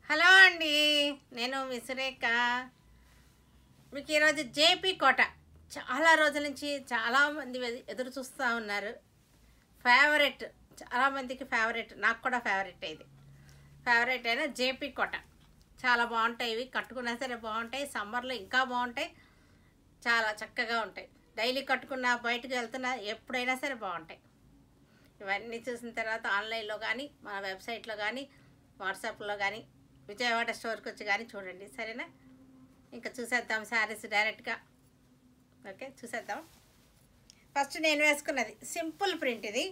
hello అండి నేను విసురేఖ మీకు ఈరోజు జేపీ కోట చాలా రోజుల నుంచి చాలామంది ఎ- ఎదురు చూస్తూ ఉన్నారు ఫేవరెట్ చాలామందికి ఫేవరెట్ నాకు కూడా ఫేవరెట్ ఇది ఫేవరెట్ అయిన జేపీ కోట చాలా బాగుంటాయి ఇవి కట్టుకున్నా సరే బాగుంటాయి సమ్మర్లో ఇంకా బాగుంటాయి చాలా చక్కగా ఉంటాయి డైలీ కట్టుకున్నా బయటకు వెళ్తున్నా ఎప్పుడైనా సరే బాగుంటాయి ఇవన్నీ చూసిన తర్వాత ఆన్లైన్లో కానీ మన వెబ్సైట్లో కానీ వాట్సాప్లో కానీ విజయవాడ స్టోర్కి వచ్చి కానీ చూడండి సరేనా ఇంకా చూసేద్దాం శారీస్ డైరెక్ట్గా ఓకే చూసేద్దాం ఫస్ట్ నేను వేసుకున్నది సింపుల్ ప్రింట్ ఇది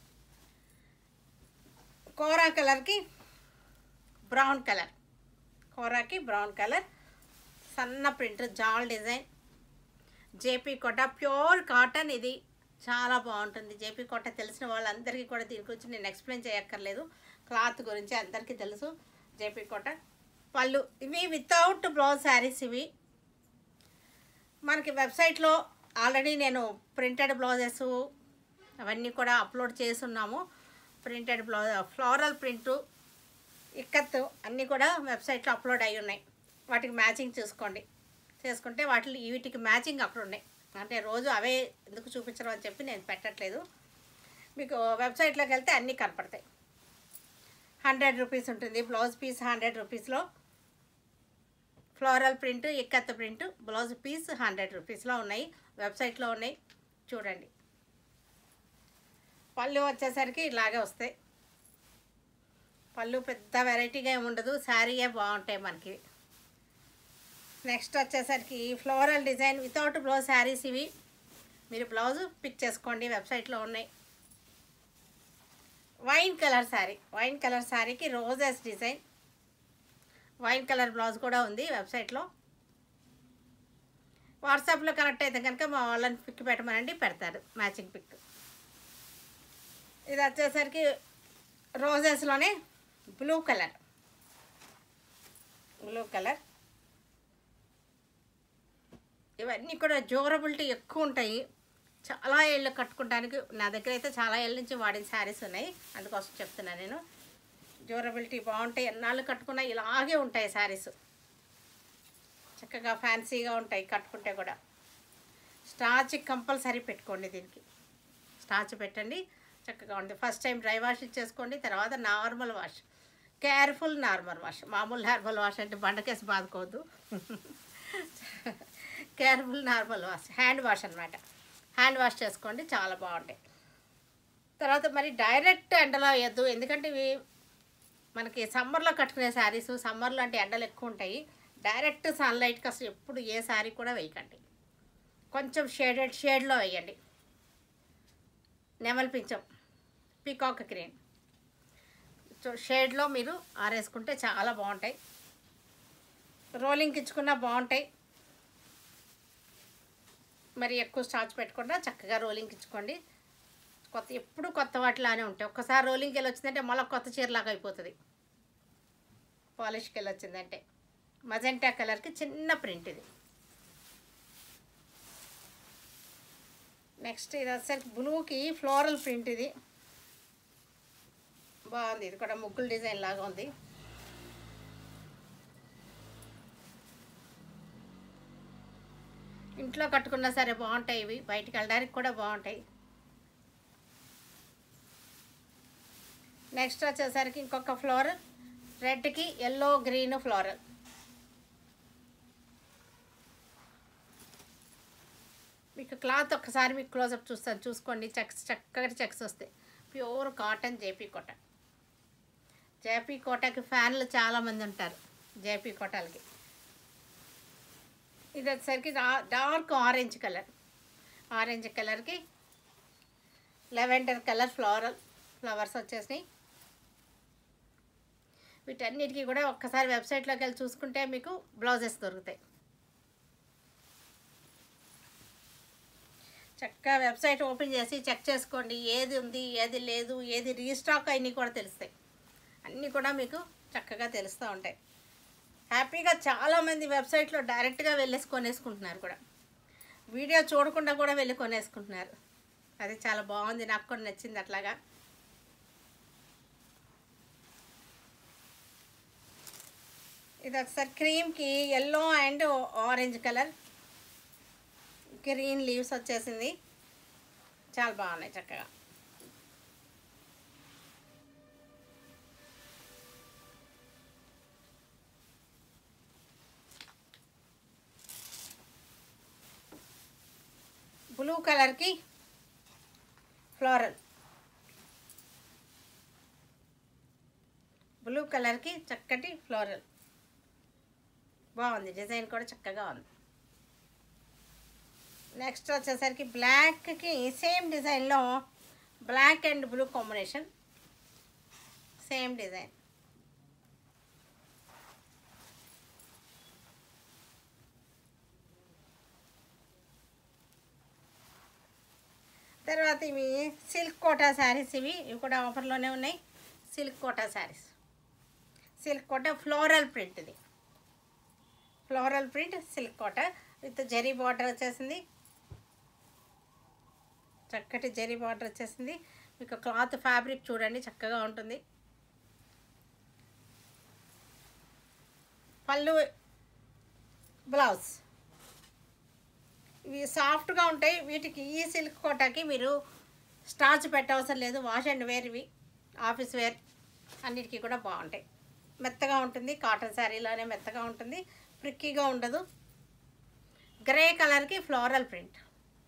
కోరా కలర్కి బ్రౌన్ కలర్ కోరాకి బ్రౌన్ కలర్ సన్న ప్రింట్ జాల్ design JP Kota pure cotton ఇది చాలా బాగుంటుంది జేపీ కోట తెలిసిన వాళ్ళందరికీ కూడా దీని గురించి నేను ఎక్స్ప్లెయిన్ చేయక్కర్లేదు క్లాత్ గురించి అందరికీ తెలుసు జేపీ కోట పళ్ళు ఇవి వితౌట్ బ్లౌజ్ శారీస్ ఇవి మనకి వెబ్సైట్లో ఆల్రెడీ నేను ప్రింటెడ్ బ్లౌజెస్ అవన్నీ కూడా అప్లోడ్ చేస్తున్నాము printed blouse floral print ikat అన్నీ కూడా వెబ్సైట్లో అప్లోడ్ అయి ఉన్నాయి వాటికి మ్యాచింగ్ చూసుకోండి చేసుకుంటే వాటిలో వీటికి మ్యాచింగ్ అక్కడ ఉన్నాయి అంటే రోజు అవే ఎందుకు చూపించడం అని చెప్పి నేను పెట్టట్లేదు మీకు వెబ్సైట్లోకి వెళ్తే అన్నీ కనపడతాయి హండ్రెడ్ రూపీస్ ఉంటుంది బ్లౌజ్ పీస్ హండ్రెడ్ రూపీస్లో ఫ్లోరల్ ప్రింట్ ఇక్కత్త ప్రింట్ బ్లౌజ్ పీస్ హండ్రెడ్ రూపీస్లో ఉన్నాయి వెబ్సైట్లో ఉన్నాయి చూడండి పళ్ళు వచ్చేసరికి ఇలాగే వస్తాయి పళ్ళు పెద్ద వెరైటీగా ఏమి ఉండదు శారీయే బాగుంటాయి మనకి నెక్స్ట్ వచ్చేసరికి floral design without blouse saris ఇవి మీరు బ్లౌజ్ పిక్ చేసుకోండి వెబ్సైట్లో ఉన్నాయి wine colour sari wine colour శారీకి roses design wine colour blouse కూడా ఉంది వెబ్సైట్లో వాట్సాప్లో కనెక్ట్ అయితే కనుక మా వాళ్ళని పిక్ పెట్టమనండి పెడతారు మ్యాచింగ్ పిక్ ఇది వచ్చేసరికి రోజెస్లోనే బ్లూ కలర్ బ్లూ కలర్ ఇవన్నీ కూడా డ్యూరబిలిటీ ఎక్కువ ఉంటాయి చాలా ఏళ్ళు కట్టుకోవడానికి నా దగ్గర అయితే చాలా ఏళ్ళ నుంచి వాడిన శారీస్ ఉన్నాయి అందుకోసం చెప్తున్నాను నేను డ్యూరబిలిటీ బాగుంటాయి ఎన్నాళ్ళు కట్టుకున్నా ఇలాగే ఉంటాయి శారీస్ చక్కగా ఫ్యాన్సీగా ఉంటాయి కట్టుకుంటే కూడా స్టార్చ్ కంపల్సరీ పెట్టుకోండి దీనికి స్టార్చ్ పెట్టండి చక్కగా ఉంటుంది ఫస్ట్ టైం డ్రై వాష్ ఇచ్చేసుకోండి తర్వాత normal wash careful normal wash మామూలు నార్మల్ వాష్ అంటే బండకేసి బాదుకోవద్దు careful normal wash hand wash అనమాట హ్యాండ్ వాష్ చేసుకోండి చాలా బాగుంటాయి తర్వాత మరి డైరెక్ట్ ఎండలో వేయద్దు ఎందుకంటే ఇవి మనకి సమ్మర్లో కట్టుకునే శారీస్ సమ్మర్లో అంటే ఎండలు ఎక్కువ ఉంటాయి డైరెక్ట్ సన్లైట్కి అసలు ఎప్పుడు ఏ శారీ కూడా వేయకండి కొంచెం షేడెడ్ షేడ్లో వేయండి నెమల్ పించం పీకాక్ గ్రీన్ సో షేడ్లో మీరు ఆరేసుకుంటే చాలా బాగుంటాయి రోలింగ్కి ఇచ్చుకున్నా బాగుంటాయి మరి ఎక్కువ స్టార్చ్ పెట్టకుండా చక్కగా రోలింగ్ ఇచ్చుకోండి కొత్త ఎప్పుడు కొత్త వాటిలానే ఉంటాయి ఒక్కసారి రోలింగ్కి వెళ్ళి వచ్చిందంటే మళ్ళీ కొత్త చీరలాగా అయిపోతుంది పాలిష్కి వెళ్ళి వచ్చిందంటే మజెంటా కలర్కి చిన్న ప్రింట్ ఇది నెక్స్ట్ ఇది వచ్చేసరికి బ్లూకి ఫ్లోరల్ ప్రింట్ ఇది బాగుంది ఇది కూడా ముగ్గులు డిజైన్ లాగా ఉంది ఇంట్లో కట్టుకున్నా సరే బాగుంటాయి ఇవి బయటికి వెళ్ళడానికి కూడా బాగుంటాయి నెక్స్ట్ వచ్చేసరికి ఇంకొక ఫ్లోర్ రెడ్కి ఎల్లో గ్రీన్ ఫ్లోరల్ మీకు క్లాత్ ఒక్కసారి మీకు క్లోజప్ చూస్తాను చూసుకోండి చెక్స్ చక్కటి చెక్స్ వస్తాయి pure cotton JP Kota JP కోటకి ఫ్యాన్లు చాలామంది ఉంటారు జేపీ కోటలకి ఇది వచ్చేసరికి డా- డార్క్ ఆరెంజ్ కలర్ ఆరెంజ్ కలర్కి లెవెండర్ కలర్ ఫ్లోరల్ ఫ్లవర్స్ వచ్చేసినాయి వీటన్నిటికీ కూడా ఒక్కసారి వెబ్సైట్లోకి వెళ్ళి చూసుకుంటే మీకు బ్లౌజెస్ దొరుకుతాయి చక్కగా వెబ్సైట్ ఓపెన్ చేసి చెక్ చేసుకోండి ఏది ఉంది ఏది లేదు ఏది రీస్టాక్ అన్నీ కూడా తెలుస్తాయి అన్నీ కూడా మీకు చక్కగా తెలుస్తూ ఉంటాయి హ్యాపీగా చాలామంది వెబ్సైట్లో డైరెక్ట్గా వెళ్ళేసి కొనేసుకుంటున్నారు కూడా వీడియో చూడకుండా కూడా వెళ్ళి కొనేసుకుంటున్నారు అది చాలా బాగుంది నాకు కూడా నచ్చింది అట్లాగా ఇది ఒకసారి క్రీమ్కి yellow and orange colour green leaves వచ్చేసింది చాలా బాగున్నాయి చక్కగా బ్లూ కలర్కి ఫ్లోరల్ బ్లూ కలర్కి చక్కటి ఫ్లోరల్ బాగుంది డిజైన్ కూడా చక్కగా ఉంది నెక్స్ట్ వచ్చేసరికి బ్లాక్కి సేమ్ డిజైన్లో black and blue combination same design తర్వాత ఇవి సిల్క్ కోటా శారీస్ ఇవి ఇవి కూడా ఆఫర్లోనే ఉన్నాయి silk Kota saris silk Kota floral print ఇది floral print silk Kota with zari border వచ్చేసింది చక్కటి జరీ బార్డర్ వచ్చేసింది మీకు క్లాత్ ఫ్యాబ్రిక్ చూడండి చక్కగా ఉంటుంది పళ్ళు బ్లౌజ్ ఇవి సాఫ్ట్గా ఉంటాయి వీటికి ఈ సిల్క్ కోటాకి మీరు స్టార్చ్ పెట్టవసరం లేదు వాష్ అండ్ వేర్ ఇవి ఆఫీస్ వేర్ అన్నిటికీ కూడా బాగుంటాయి మెత్తగా ఉంటుంది కాటన్ శారీలోనే మెత్తగా ఉంటుంది ఫ్రిక్కీగా ఉండదు గ్రే కలర్కి floral print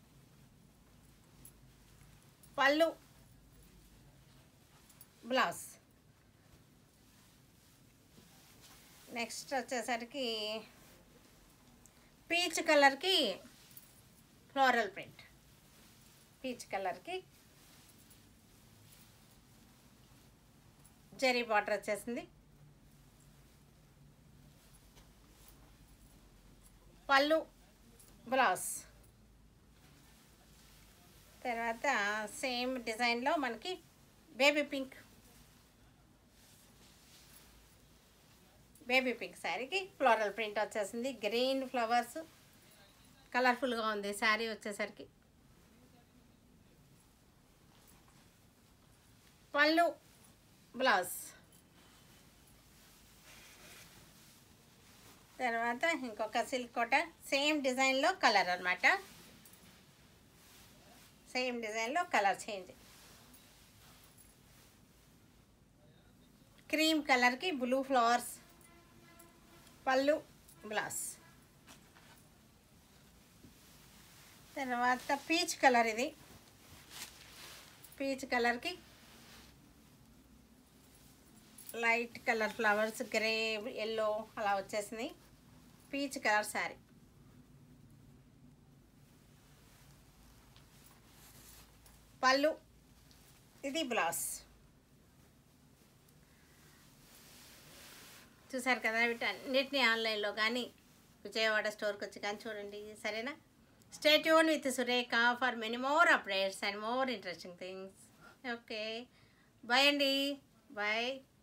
pallu blouse next వచ్చేసరికి పీచ్ కలర్కి ఫ్లోరల్ ప్రింట్ పీచ్ కలర్కి జెరీ బార్డర్ వచ్చేసింది పళ్ళు బ్లౌజ్ తర్వాత సేమ్ డిజైన్లో మనకి బేబీ పింక్ బేబీ పింక్ శారీకి ఫ్లోరల్ ప్రింట్ వచ్చేసింది గ్రీన్ ఫ్లవర్స్ కలర్ఫుల్గా ఉంది శారీ వచ్చేసరికి పళ్ళు బ్లౌజ్ తర్వాత ఇంకొక సిల్క్ కోట సేమ్ డిజైన్లో కలర్ అనమాట సేమ్ డిజైన్లో కలర్ చేంజ్ క్రీమ్ కలర్కి బ్లూ ఫ్లవర్స్ పళ్ళు బ్లౌజ్ తర్వాత పీచ్ కలర్ ఇది పీచ్ కలర్కి light colour flowers grey yellow అలా వచ్చేసింది పీచ్ కలర్ శారీ పళ్ళు ఇది బ్లౌజ్ చూసారు కదా వీటన్నిటిని ఆన్లైన్లో కానీ విజయవాడ స్టోర్కి వచ్చి కానీ చూడండి సరేనా stay tune with Surekha for many more updates and more interesting things okay bye అండి బాయ్